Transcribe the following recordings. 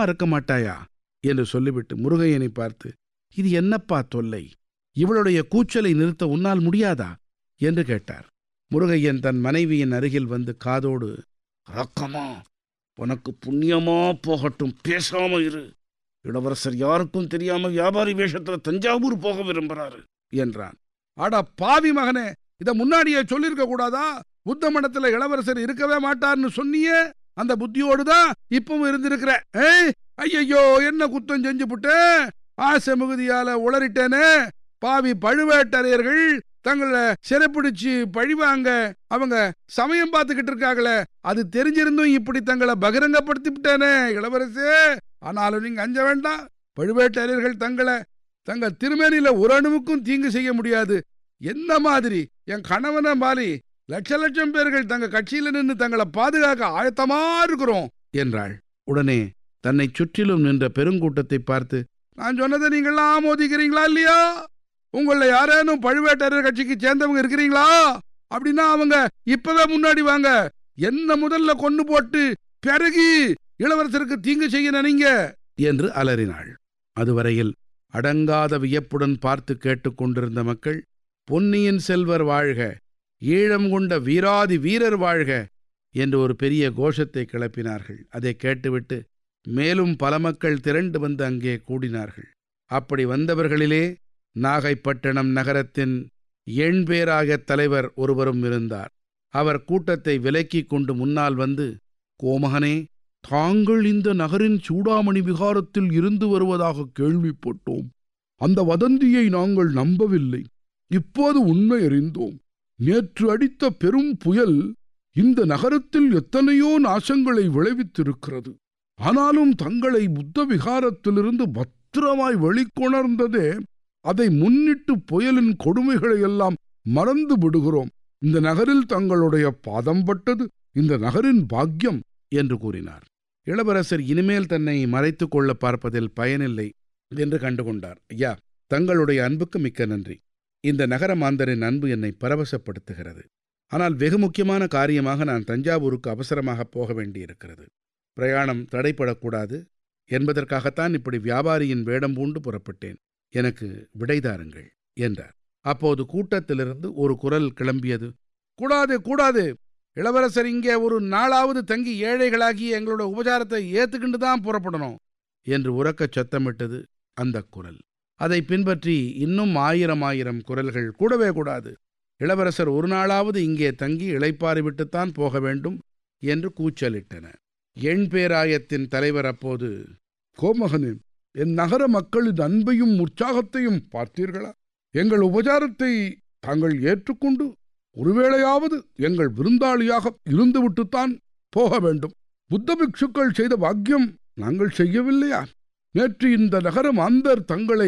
இருக்க மாட்டாயா என்று சொல்லிவிட்டு முருகையனை பார்த்து இது என்னப்பா தொல்லை இவளுடைய கூச்சலை நிறுத்த உன்னால் முடியாதா என்று கேட்டார் முருகையன் தன் மனைவியின் அருகில் வந்து காதோடு ரக்கமா உனக்கு புண்ணியமா போகட்டும் பேசாம இரு இளவரசர் யாருக்கும் தெரியாம வியாபாரி வேஷத்துல தஞ்சாவூர் போக விரும்புறாரு என்றான் அட பாவி மகனே இத முன்னாடியே சொல்லிருக்க கூடாதா புத்த மடத்துல இளவரசர் இருக்கவே மாட்டார்னு சொன்னியே அந்த புத்தியோடு தான் இப்பவும் இருந்திருக்கிற ஏய் ஐயையோ என்ன குத்தம் செஞ்சு புட்டேன் ஆசை மிகுதியால உளறிட்டேனே பாவி பழுவேட்டரையர்கள் தங்களை சிறைப்பிடிச்சு பழிவாங்க அவங்க சமயம் பார்த்துக்கிட்டு இருக்காங்களே அது தெரிஞ்சிருந்தும் இப்படி தங்களை பகிரங்கப்படுத்தி விட்டேனே இளவரசே ஆனாலும் நீங்க அஞ்ச வேண்டாம் பழுவேட்டரையர்கள் தங்களை தங்க திருமேனியில ஒரு அணுவுக்கும் தீங்கு செய்ய முடியாது என்ன மாதிரி என் கணவனை மாறி லட்ச லட்சம் பேர்கள் தங்க கட்சியில நின்று தங்களை பாதுகாக்க ஆயத்தமா இருக்கிறோம் என்றாள் உடனே தன்னை சுற்றிலும் நின்ற பெருங்கூட்டத்தை பார்த்து நான் சொன்னதை நீங்களாம் ஆமோதிக்கிறீங்களா இல்லையா உங்கள யாரேனும் பழுவேட்டரையர் கட்சிக்கு சேர்ந்தவங்க இருக்கிறீங்களா அப்படின்னா அவங்க இப்பவே முன்னாடி வாங்க என்ன முதல்ல கொண்டு போட்டு பிறகு இளவரசருக்கு தீங்கு செய்ய நினைங்க என்று அலறினாள் அதுவரையில் அடங்காத வியப்புடன் பார்த்து கேட்டுக்கொண்டிருந்த மக்கள் பொன்னியின் செல்வர் வாழ்க ஈழம் கொண்ட வீராதி வீரர் வாழ்க என்று ஒரு பெரிய கோஷத்தை கிளப்பினார்கள் அதை கேட்டுவிட்டு மேலும் பல மக்கள் திரண்டு வந்து அங்கே கூடினார்கள் அப்படி வந்தவர்களிலே நாகைப்பட்டினம் நகரத்தின் எண்பேராக தலைவர் ஒருவரும் இருந்தார் அவர் கூட்டத்தை விலக்கிக் கொண்டு முன்னால் வந்து கோமகனே தாங்கள் இந்த நகரின் சூடாமணி விகாரத்தில் இருந்து வருவதாக கேள்விப்பட்டோம் அந்த வதந்தியை நாங்கள் நம்பவில்லை இப்போது உண்மை அறிந்தோம் நேற்று அடித்த பெரும் புயல் இந்த நகரத்தில் எத்தனையோ நாசங்களை விளைவித்திருக்கிறது ஆனாலும் தங்களை புத்த விகாரத்திலிருந்து பத்திரமாய் வெளிக்கொணர்ந்ததே அதை முன்னிட்டு புயலின் கொடுமைகளை எல்லாம் மறந்து விடுகிறோம் இந்த நகரில் தங்களுடைய பாதம் பட்டது இந்த நகரின் பாக்கியம் என்று கூறினார் இளவரசர் இனிமேல் தன்னை மறைத்துக் கொள்ள பார்ப்பதில் பயனில்லை என்று கண்டுகொண்டார் ஐயா தங்களுடைய அன்புக்கு மிக்க நன்றி இந்த நகர மாந்தரின் அன்பு என்னை பரவசப்படுத்துகிறது ஆனால் வெகு முக்கியமான காரியமாக நான் தஞ்சாவூருக்கு அவசரமாக போக வேண்டியிருக்கிறது பிரயாணம் தடைப்படக்கூடாது என்பதற்காகத்தான் இப்படி வியாபாரியின் வேடம் பூண்டு புறப்பட்டேன் எனக்கு விடைதாருங்கள் என்றார் அப்போது கூட்டத்திலிருந்து ஒரு குரல் கிளம்பியது கூடாது கூடாது இளவரசர் இங்கே ஒரு நாளாவது தங்கி ஏழைகளாகி எங்களோட உபச்சாரத்தை ஏத்துக்கிண்டு தான் புறப்படணும் என்று உறக்கச் சத்தமிட்டது அந்த குரல் அதை பின்பற்றி இன்னும் ஆயிரம் ஆயிரம் குரல்கள் கூடவே கூடாது இளவரசர் ஒரு நாளாவது இங்கே தங்கி இளைப்பாரி விட்டுத்தான் போக வேண்டும் என்று கூச்சலிட்டன எண் பேராயத்தின் தலைவர் அப்போது கோமகனே என் நகர மக்களின் அன்பையும் உற்சாகத்தையும் பார்த்தீர்களா எங்கள் உபச்சாரத்தை தாங்கள் ஏற்றுக்கொண்டு ஒருவேளையாவது எங்கள் விருந்தாளியாக இருந்துவிட்டுத்தான் போக வேண்டும் புத்த பிக்ஷுக்கள் செய்த பாக்கியம் நாங்கள் செய்யவில்லையா நேற்று இந்த நகரம் அந்தர் தங்களை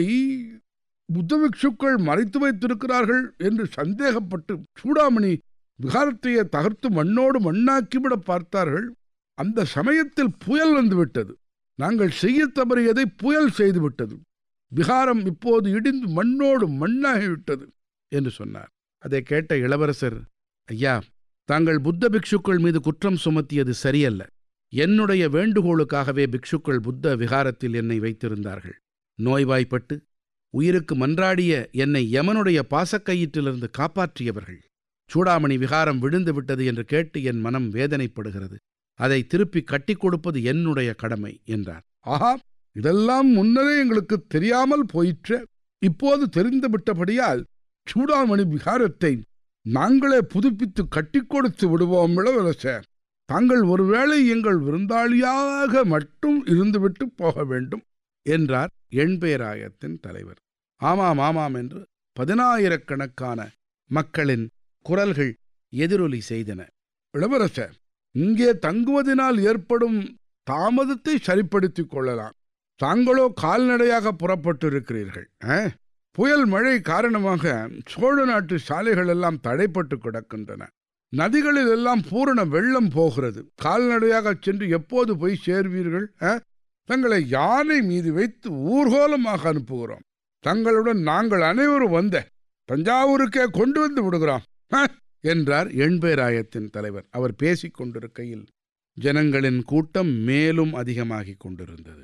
புத்த பிக்ஷுக்கள் மறைத்து வைத்திருக்கிறார்கள் என்று சந்தேகப்பட்டு சூடாமணி விகாரத்தையே தகர்த்து மண்ணோடு மண்ணாக்கிவிட பார்த்தார்கள் அந்த சமயத்தில் புயல் வந்துவிட்டது நாங்கள் செய்ய தவறியதை புயல் செய்துவிட்டது விகாரம் இப்போது இடிந்து மண்ணோடு மண்ணாகிவிட்டது என்று சொன்னார் அதை கேட்ட இளவரசர் ஐயா தாங்கள் புத்த பிக்ஷுக்கள் மீது குற்றம் சுமத்தியது சரியல்ல என்னுடைய வேண்டுகோளுக்காகவே பிக்ஷுக்கள் புத்த விகாரத்தில் என்னை வைத்திருந்தார்கள் நோய்வாய்ப்பட்டு உயிருக்கு மன்றாடிய என்னை யமனுடைய பாசக்கயிற்றிலிருந்து காப்பாற்றியவர்கள் சூடாமணி விகாரம் விழுந்து விட்டது என்று கேட்டு என் மனம் வேதனைப்படுகிறது அதை திருப்பி கட்டிக் கொடுப்பது என்னுடைய கடமை என்றார் ஆஹா இதெல்லாம் முன்னரே எங்களுக்கு தெரியாமல் போயிற்று இப்போது தெரிந்து விட்டபடியால் சூடாமணி விகாரத்தை நாங்களே புதுப்பித்து கட்டிக் கொடுத்து விடுவோம் இளவரசர் தாங்கள் ஒருவேளை எங்கள் விருந்தாளியாக மட்டும் இருந்துவிட்டு போக வேண்டும் என்றார் எண்பேராயத்தின் தலைவர் ஆமாம் ஆமாம் என்று பதினாயிரக்கணக்கான மக்களின் குரல்கள் எதிரொலி செய்தன இளவரசர் இங்கே தங்குவதனால் ஏற்படும் தாமதத்தை சரிப்படுத்திக் கொள்ளலாம் தாங்களோ கால்நடையாக புறப்பட்டிருக்கிறீர்கள் புயல் மழை காரணமாக சோழ நாட்டு சாலைகள் எல்லாம் தடைப்பட்டு கிடக்கின்றன நதிகளில் எல்லாம் பூரண வெள்ளம் போகிறது கால்நடையாக சென்று எப்போது போய் சேர்வீர்கள் தங்களை யானை மீது வைத்து ஊர்கோலமாக அனுப்புகிறோம் தங்களுடன் நாங்கள் அனைவரும் வந்த தஞ்சாவூருக்கே கொண்டு வந்து விடுகிறோம் என்றார் எண்பேராயத்தின் தலைவர் அவர் பேசிக் கொண்டிருக்கையில் ஜனங்களின் கூட்டம் மேலும் அதிகமாகிக் கொண்டிருந்தது